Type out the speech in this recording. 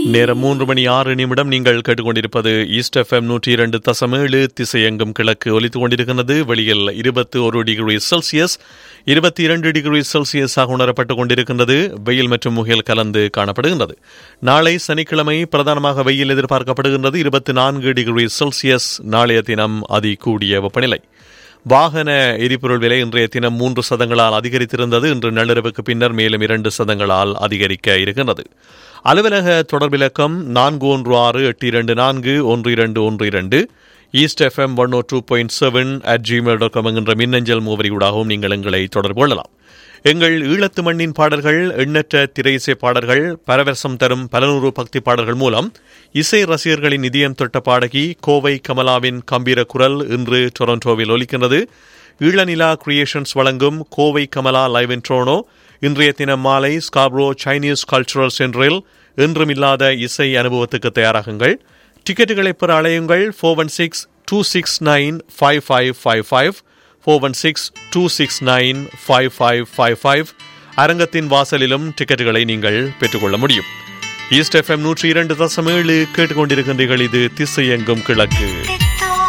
நேரம் மூன்று மணி ஆறு நிமிடம் நீங்கள் கேட்டுக்கொண்டிருப்பது ஈஸ்ட் எஃப்எம் நூற்றி இரண்டு தசம் ஏழு திசையெங்கும் கிழக்கு ஒலித்துக் கொண்டிருக்கிறது வெளியில் இருபத்தி ஒரு டிகிரி செல்சியஸ் இருபத்தி இரண்டு டிகிரி செல்சியஸாக உணரப்பட்டுக் கொண்டிருக்கின்றது வெயில் மற்றும் முகில் கலந்து காணப்படுகின்றது நாளை சனிக்கிழமை பிரதானமாக வெயில் எதிர்பார்க்கப்படுகின்றது இருபத்தி நான்கு டிகிரி செல்சியஸ் நாளைய தினம் அதி கூடிய வெப்பநிலை வாகன எரிபொருள் விலை இன்றைய தினம் மூன்று சதங்களால் அதிகரித்திருந்தது இன்று நள்ளிரவுக்கு பின்னர் மேலும் இரண்டு சதங்களால் அதிகரிக்க இருக்கின்றது அலுவலக தொடர்பிலக்கம் நான்கு ஒன்று ஆறு எட்டு இரண்டு நான்கு ஒன்று இரண்டு ஒன்று இரண்டு east FM one O two point seven at Gmail dot com என்கின்ற மின்னஞ்சல் முகவரியூடாகவும் நீங்கள் எங்களை தொடர்பு கொள்ளலாம் எங்கள் ஈழத்து மண்ணின் பாடல்கள் எண்ணற்ற திரையிசை பாடல்கள் பரவசம் தரும் பலநூறு பக்தி பாடல்கள் மூலம் இசை ரசிகர்களின் இதயம் தொட்ட பாடகி கோவை கமலாவின் கம்பீர குரல் இன்று டொரண்டோவில் ஒலிக்கின்றது ஈழநிலா கிரியேஷன்ஸ் வழங்கும் Kovai Kamala live in Toronto இன்றைய தினம் மாலை ஸ்காப்ரோ சைனீஸ் கல்ச்சுரல் சென்டரில் என்றுமில்லாத இசை அனுபவத்துக்கு தயாராகுங்கள் டிக்கெட்டுகளை பெற அழையுங்கள் four one six two six nine five five five five four one six two six nine five five five five அரங்கத்தின் வாசலிலும் டிக்கெட்டுகளை நீங்கள் பெற்றுக்கொள்ள முடியும் ஈஸ்ட் எஃப்எம் நூற்றி இரண்டு தசம் ஏழு கேட்டுக்கொண்டிருக்கின்றீர்கள் இது திசையெங்கும் கிழக்கு